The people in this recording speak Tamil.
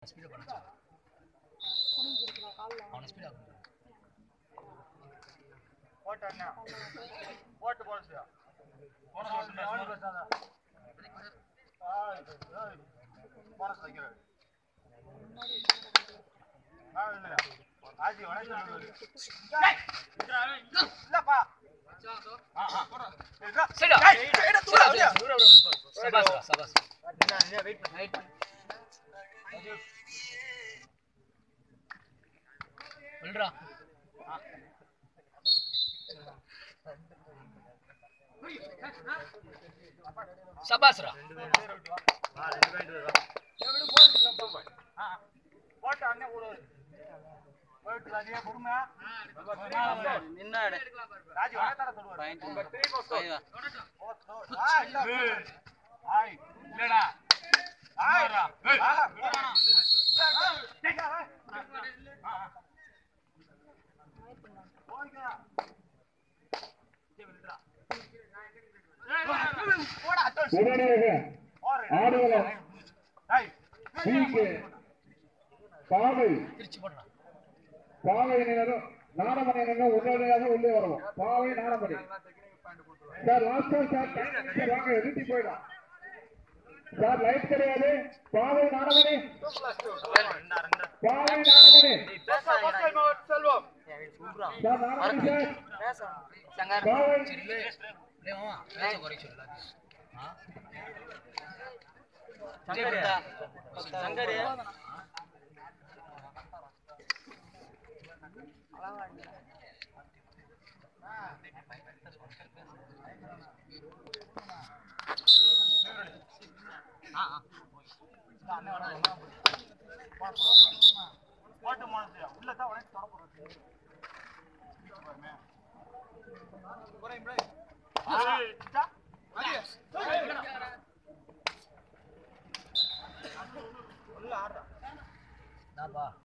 ஸ்பீடா பண்ண சொல்லு அவனை ஸ்பீடா பண்ணு போட்டு அண்ணா போட்டு போட சொல்லியா போட சொல்லுங்க போட சொல்லிக்கிறேன் ஆஜி வணக்கம் சொல்லுவாரு. இல்லப்பா ஆ, ஆ, போடுறா. இதுதான். சரிடா. ஏய், ஏய், ஏய், தூர, அப்படியா? சபாஸ்ரா சபாஸ் என்ன, என்ன, wait பண்ணு, wait பண்ணு. சொல்றா சபாஸ்ரா ஆ, ரெண்டு point வருதா? சரி, விடு, போயிட்டு இருக்கலாம், போ, போய். ஆ, ஆ. போட்டு அண்ணே கூட வரு. போயிட்டு ராஜியா, பொறுமையா. ராஜி, வணக்கத்தார சொல்லுவாரு. போட்டு, போட்டு. ஆ, இல்ல. ஆய். ஆய். ஆ, போடா. இல்ல, இல்ல. ஆ, ஆ. போய்க்கா. சரி, விடுடா. போடா, அட்டோல். உடனடியாக போறேன். ஆடுகளம் ஏய். பிக்கு பாவை திருச்சி போடுறா பாவை நேரம் நாடமணி நேரம் உடனடியாக உள்ளே வரவும் பாவை நாடமணி சார் லாஸ்ட் சார் சார் வாங்க எதிர்த்தி போயிடலாம் சார் லைட் கிடையாது பாவை நாடமணி ரெண்டா, ரெண்டா. பாவை நாடமணி செல்வம் சார் நாடமணி சார் பாவை சரி இல்லை இல்லை மாமா பேச்ச குறைக்க சொல்லு எல்லாத்தையும். ஆ போட்டு மனசு உள்ள தான் உடனே தொட போறது உள்ள ஆடுறா நாப்பா